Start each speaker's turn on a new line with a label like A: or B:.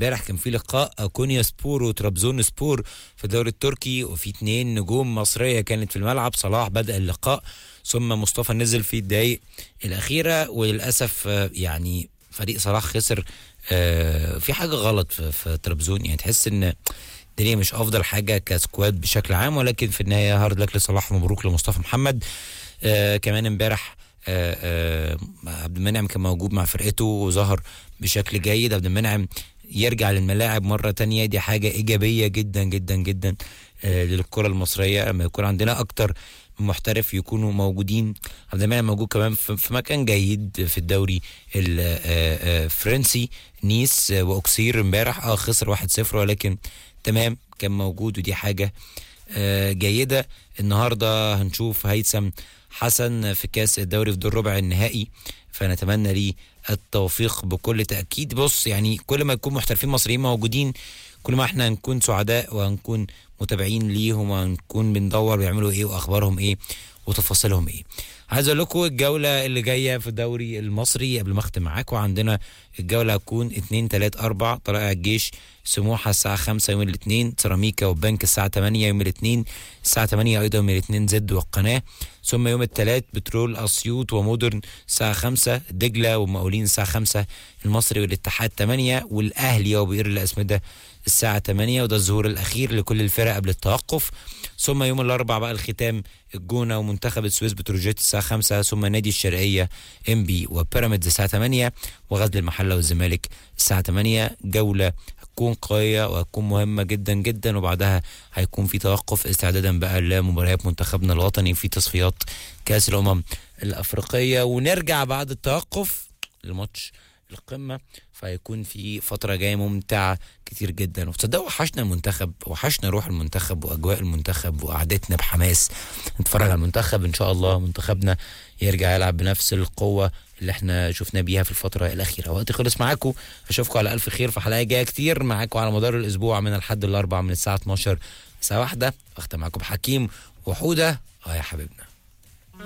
A: امبارح كان في لقاء كونيا سبور وترابزون سبور في الدوري التركي وفي اتنين نجوم مصريه كانت في الملعب صلاح بدا اللقاء ثم مصطفى نزل في الدقايق الاخيره وللاسف آه، يعني فريق صلاح خسر آه، في حاجه غلط في, في ترابزون يعني تحس ان الدنيا مش افضل حاجه كسكواد بشكل عام ولكن في النهايه هارد لك لصلاح مبروك لمصطفى محمد آه كمان امبارح آه آه عبد المنعم كان موجود مع فرقته وظهر بشكل جيد عبد المنعم يرجع للملاعب مرة تانية دي حاجة إيجابية جدا جدا جدا آه للكرة المصرية لما يكون عندنا أكتر من محترف يكونوا موجودين عبد المنعم موجود كمان في في مكان جيد في الدوري الفرنسي نيس آه، وأكسير امبارح اه خسر 1-0 ولكن تمام كان موجود ودي حاجة آه، جيدة النهاردة هنشوف هيثم حسن في كاس الدوري في دور ربع النهائي فنتمنى ليه التوفيق بكل تأكيد بص يعني كل ما يكون محترفين مصريين موجودين كل ما احنا هنكون سعداء وهنكون متابعين ليهم وهنكون بندور بيعملوا ايه واخبارهم ايه وتفاصيلهم ايه عايز اقول لكم الجوله اللي جايه في الدوري المصري قبل ما اختم معاكم عندنا الجوله هتكون 2 3 4 طلائع الجيش سموحه الساعه 5 يوم الاثنين سيراميكا والبنك الساعه 8 يوم الاثنين الساعه 8 ايضا يوم الاثنين زد والقناه ثم يوم الثلاث بترول اسيوط ومودرن الساعه 5 دجله ومقاولين الساعه 5 المصري والاتحاد 8 والاهلي وبئر الاسمده الساعة 8 وده الظهور الأخير لكل الفرق قبل التوقف ثم يوم الأربعاء بقى الختام الجونة ومنتخب السويس بتروجيت الساعة 5 ثم نادي الشرقية ام بي وبيراميدز الساعة 8 وغزل المحلة والزمالك الساعة 8 جولة هتكون قوية وهتكون مهمة جدا جدا وبعدها هيكون في توقف استعدادا بقى لمباريات منتخبنا الوطني في تصفيات كأس الأمم الأفريقية ونرجع بعد التوقف لماتش القمة فهيكون في فترة جاية ممتعة كتير جدا وتصدقوا وحشنا المنتخب وحشنا روح المنتخب وأجواء المنتخب وقعدتنا بحماس نتفرج على المنتخب إن شاء الله منتخبنا يرجع يلعب بنفس القوة اللي احنا شفنا بيها في الفترة الأخيرة وقت خلص معاكم أشوفكم على ألف خير في حلقة جاية كتير معاكم على مدار الأسبوع من الحد الأربعاء من الساعة 12 الساعة واحدة أختم معاكم بحكيم وحودة اه يا حبيبنا